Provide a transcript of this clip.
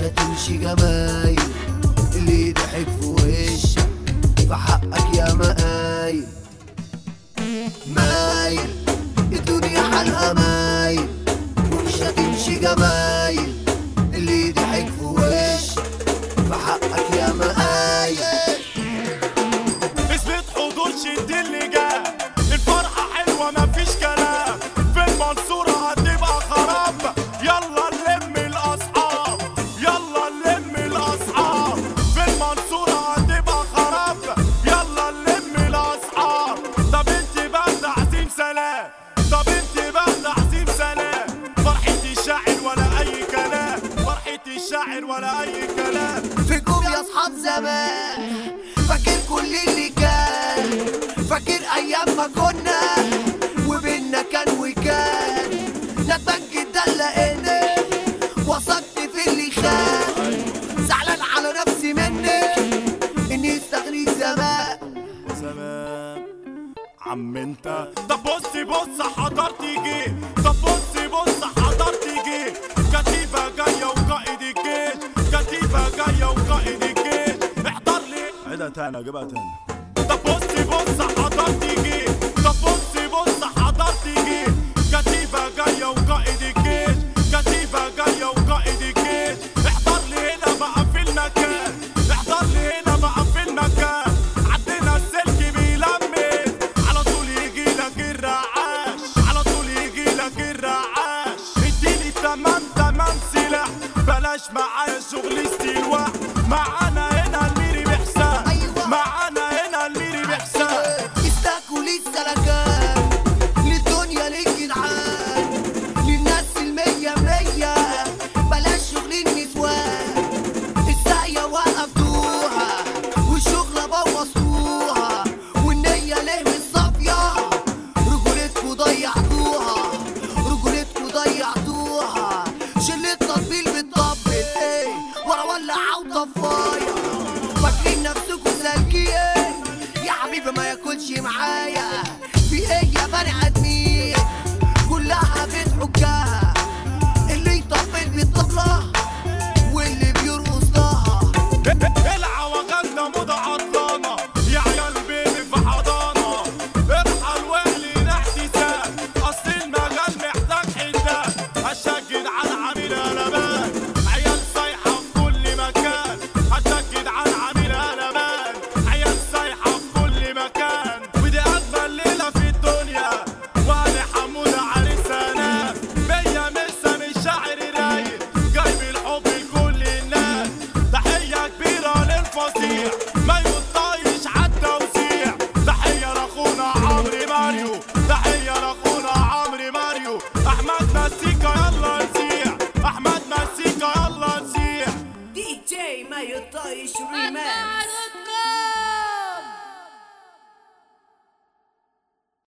هتمشي جمايل اللي ضحك في وشك في حقك يا مقايل مايل الدنيا حالها مايل ومش هتمشي جمايل اللي ضحك في وشك في حقك يا مقايل اثبت حضور شد اللي جاء الفرحة حلوة مفيش كلام في المنصورة هتبقى خراب يلا نلم الأصحاب يلا نلم الأصحاب في المنصورة هتبقى خراب يلا نلم الأصحاب طب انت بقى تعزيم سلام طب انت بقى تعزيم سلام فرحة الشاعر ولا أي كلام فرحة الشاعر ولا أي كلام فيكم يا اصحاب زمان فاكر كل اللي كان فاكر ايام ما كنا وبينا كان وكان ندمان جدا لقيني وثقت في اللي خان زعلان على نفسي مني اني استغنيت زمان زمان عم انت طب بص بص حضرت جه طب بص بص حضرت جه كتيبة جاية وقائد الجيش كتيبة جاية وقائد الجيش احضر لي عيدها تاني اجيبها تاني طب بص بص حضرت جه طب بص بص حضرت جه كتيبة جاية وقائد الجيش كتيبة جاية وقائد الجيش احضر لي هنا بقى في المكان احضر لي هنا بقى في المكان عدينا السلك بيلمس على طول يجي لك الرعاش على طول يجي لك الرعاش اديني تمام تمام سلاح بلاش معايا شغل استلواء معانا هنا الميري بحساب أيوة. معانا هنا الميري بحساب استاكوا لسه لكان للدنيا للجدعان للناس المية مية بلاش شغل النسوان الساقية وقفتوها والشغلة بوظتوها والنية ليه مش صافية رجولتكوا ضيعتوها رجولتكوا ضيعتوها شلة تطبيل بتطبل ايه ورا ولع وطفاية فاكرين نفسكوا سالكين يا حبيبي ما ياكلش معايا في ايه يا بني ادمين كلها بتحكها اللي يطبل بالطبلة واللي بيرقص لها العوجات موضة عطلانة يا عيال بيبي في حضانة ارحل واهلي احتساب اصل المجال محتاج حساب هشجد على عميل قلبان عيال صايحة في كل مكان هشجد على عميل قلبان عيال صايحة في كل مكان ودي اجمل ليلة في الدنيا وانا حمودة علي سلام مية مسا من شاعر رايق جايب الحب لكل الناس تحية كبيرة للفصيح ما